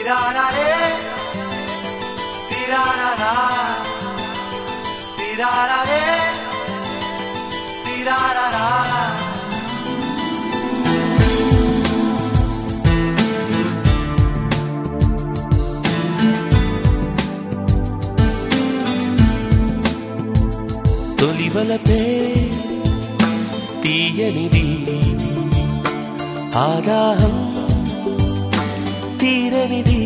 Tirararé, tirarará, tirararé, tirarará. తొలివలపే తీయనిది ఆదాహం తీరనిది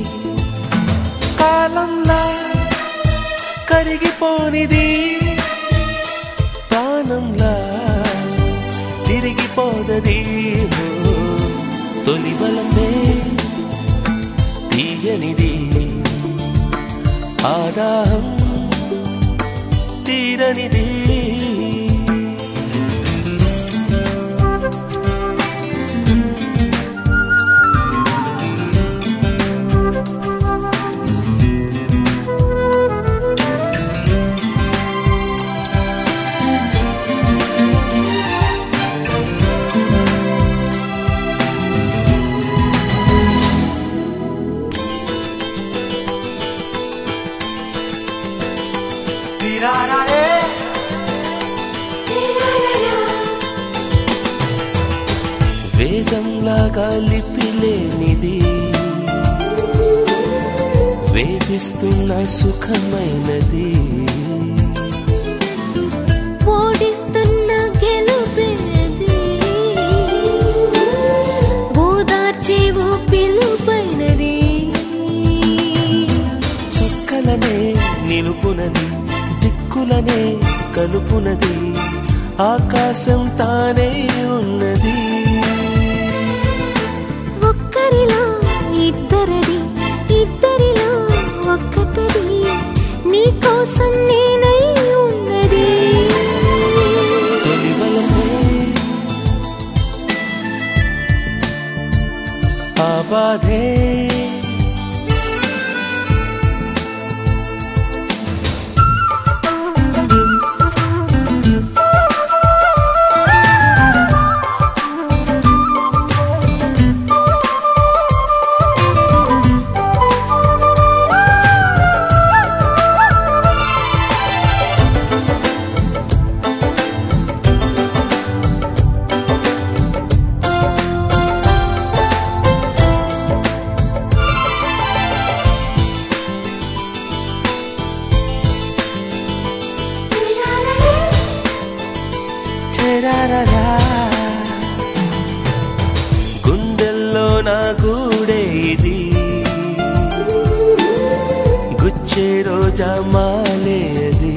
కాలంలా కరిగిపోనిది ప్రాణంలా తిరిగిపోదది ఓ, తొలివలపే తీయనిది ఆదాహం తీరనిది Tirararé, వేదంలాగా లిపిలేనిది వేధిస్తున్న సుఖమైనది ఓడిస్తున్న గెలుపేది ఓదార్చేవో పిలుపైనది చుక్కలనే నిలుపునది దిక్కులనే కలుపునది ఆకాశం తానే ఉన్నది ఒక్కరిలో ఇద్దరది ఇద్దరిలో ఒక్కటది నీ కోసం నేనై ఉన్నది తొలివలపే ఆ బాధే చెరారరా. గుండెల్లో నా గూడే ఇది గుచ్చే రోజా మాలే అది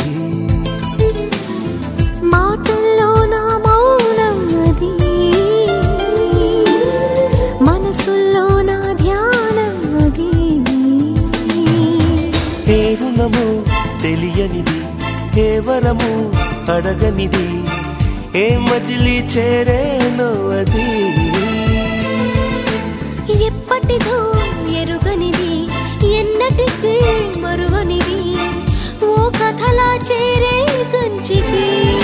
మాటల్లో నా మౌనం అది మనసుల్లో నా ధ్యానం అది ఏ రుణము తెలియనిది ఏ వరము అడగనిది ఏ మజిలీ చేరేనో అది ఎప్పటిదో ఎరుగనిది ఎన్నటికీ మరువనిది ఓ కథలా చేరే కంచికి